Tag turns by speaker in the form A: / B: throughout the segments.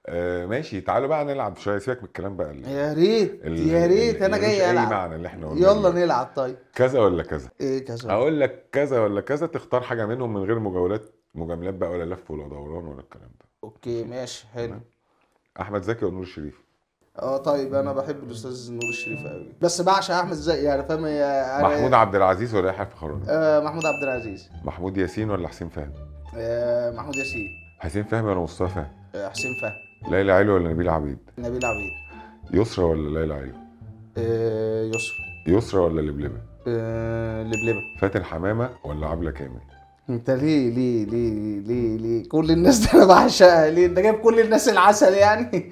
A: آه ماشي تعالوا بقى نلعب شويه سيبك من الكلام بقى اللي
B: يا ريت
A: ال-
B: يا ريت
A: اللي
B: انا
A: ملوش
B: جاي
A: اي
B: العب
A: معنى اللي احنا قلنا
B: يلا
A: عليه.
B: نلعب طيب
A: كذا ولا كذا
B: ايه كذا
A: اقول لك كذا ولا كذا تختار حاجه منهم من غير مجاولات مجاملات بقى ولا لف ولا دوران ولا الكلام ده
B: اوكي ماشي حلو
A: احمد زكي ونور الشريف
B: اه طيب انا بحب الاستاذ نور الشريف قوي بس بعشق احمد زكي يعني فاهم هي أنا-
A: محمود عبد العزيز ولا يحيى الفخراني
B: آه محمود عبد العزيز
A: محمود ياسين ولا حسين فهمي
B: آه محمود ياسين
A: حسين فهمي ولا مصطفى فهمي
B: آه حسين فهمي
A: ليلى علوي ولا نبيل عبيد
B: نبيل عبيد
A: يسرا ولا ليلى علوي
B: آه يسرا
A: يسرا ولا لبلبه
B: آه لبلبه
A: فاتن حمامه ولا عبله كامل
B: انت ليه ليه ليه ليه ليه كل الناس دي انا بعشقها ليه انت جايب كل الناس العسل يعني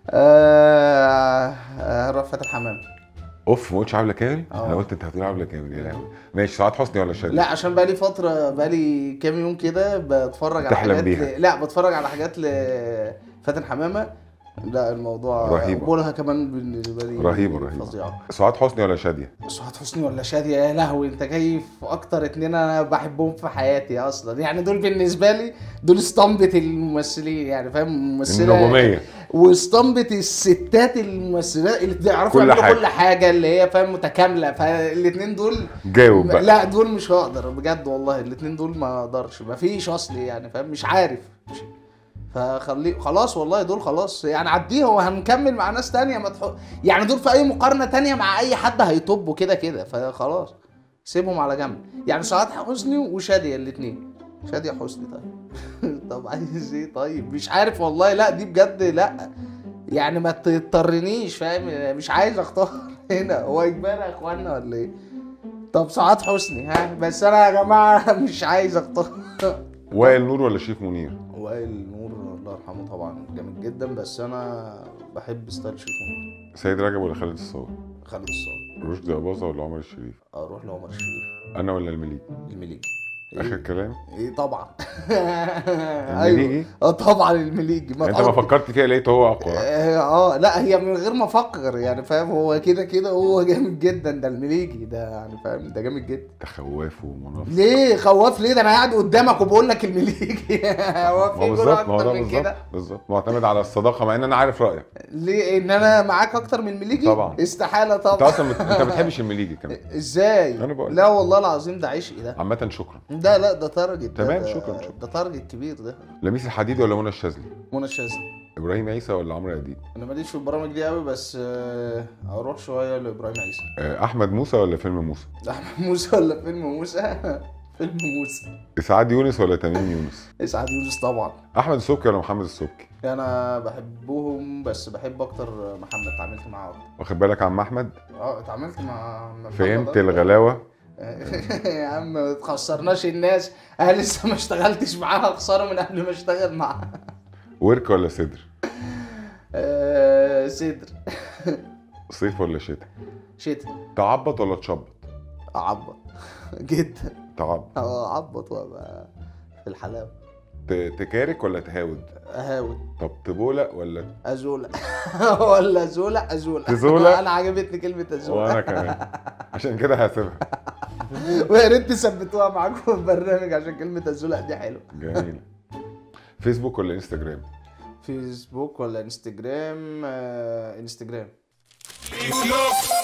B: آه آه رأفت الحمام
A: اوف ما قلتش عبله كامل
B: اه.
A: انا قلت انت هتقول عبله كامل يا لهوي ماشي سعاد حسني ولا شادي
B: لا عشان بقالي فترة بقالي كام يوم كده بتفرج على
A: تحلم
B: حاجات
A: بيها.
B: ل... لا بتفرج على حاجات لفاتن حمامة لا الموضوع
A: رهيبة.
B: قبولها كمان بالنسبة لي
A: رهيبه رهيبه
B: فظيعة
A: سعاد حسني ولا شاديه
B: سعاد حسني ولا شادية يا لهوي انت جاي في اكتر اتنين انا بحبهم في حياتي اصلا يعني دول بالنسبة لي دول اسطمبة الممثلين يعني فاهم ممثلة
A: النجوميه
B: واسطمبة الستات الممثلات اللي بيعرفوا
A: كل
B: يعملوا
A: حاجة.
B: كل حاجة اللي هي فاهم متكاملة فالاتنين دول
A: جاوب بقى
B: لا دول مش هقدر بجد والله الاتنين دول ما اقدرش ما فيش اصلي يعني فاهم مش عارف مش فخليه خلاص والله دول خلاص يعني عديها وهنكمل مع ناس تانية ما تحط يعني دول في اي مقارنة تانية مع اي حد هيطبوا كده كده فخلاص سيبهم على جنب يعني سعاد حسني وشادية الاتنين شادية حسني طيب طب عايز ايه طيب مش عارف والله لا دي بجد لا يعني ما تضطرنيش فاهم مش عايز اختار هنا هو اجباري يا اخوانا ولا ايه طب سعاد حسني ها بس انا يا جماعه مش عايز اختار
A: وائل نور ولا شريف منير
B: وائل نور الله يرحمه طبعا جامد جدا بس انا بحب ستايل شريف منير
A: سيد رجب ولا خالد الصاوي
B: خالد الصاوي
A: رشدي اباظه ولا عمر الشريف
B: اروح لعمر الشريف
A: انا ولا المليك
B: المليجي
A: اخر كلام
B: ايه طبعا
A: المليجي؟
B: ايوه اه طبعا المليجي
A: انت ما
B: تقعد-
A: فكرت فيها لقيت هو اقوى
B: اه لا هي من غير ما افكر يعني فاهم هو كده كده هو جامد جدا ده المليجي ده يعني فاهم ده جامد جدا
A: انت خواف ومنافق
B: ليه خواف ليه ده انا قاعد قدامك وبقول لك المليجي هو
A: ما هو
B: في جرأة
A: بالظبط ما هو
B: اكتر
A: ده
B: من
A: بالظبط
B: كده
A: بالظبط معتمد على الصداقه مع ان انا عارف رايك
B: ليه ان انا معاك اكتر من المليجي
A: طبعا.
B: استحاله
A: انت
B: طبعا
A: اصلا بت... انت بتحبش المليجي كمان
B: ازاي
A: أنا بقول.
B: لا والله العظيم ده عشقي ده
A: عامه شكرا
B: ده لا ده تارجت ده-
A: تمام،
B: ده-
A: شكراً، شكراً.
B: ده تارجت كبير ده
A: لميس الحديدي ولا منى الشاذلي
B: منى الشاذلي
A: ابراهيم عيسى ولا عمرو اديب
B: انا ماليش في البرامج دي قوي بس آه، اروح شويه لابراهيم عيسى
A: آه، احمد موسى ولا فيلم موسى
B: احمد موسى ولا فيلم موسى فيلم موسى
A: اسعاد يونس ولا تميم يونس
B: اسعاد يونس طبعا
A: احمد السبكي ولا محمد السبكي
B: انا بحبهم بس بحب اكتر محمد اتعاملت معاه اكتر
A: واخد بالك عم احمد
B: اه اتعاملت مع مع محمد
A: فهمت
B: أكتر.
A: الغلاوه
B: يا عم ما تخسرناش الناس انا لسه ما اشتغلتش معاها خساره من قبل ما اشتغل معاها
A: ورك ولا صدر
B: آه، صدر
A: صيف ولا شتاء
B: شتاء
A: تعبط ولا تشبط
B: اعبط جدا
A: تعبط
B: اه اعبط وابقى في الحلاوه
A: ت- تكارك ولا تهاود
B: اهاوي
A: طب تبولق ولا
B: ازوله ولا ازوله ازوله
A: تزولق؟
B: انا عجبتني كلمه ازوله
A: وانا كمان عشان كده هسيبها
B: ويا ريت تثبتوها معاكم في البرنامج عشان كلمه ازوله دي حلوه
A: جميل فيسبوك ولا انستجرام
B: فيسبوك ولا انستجرام آه انستجرام
C: Look,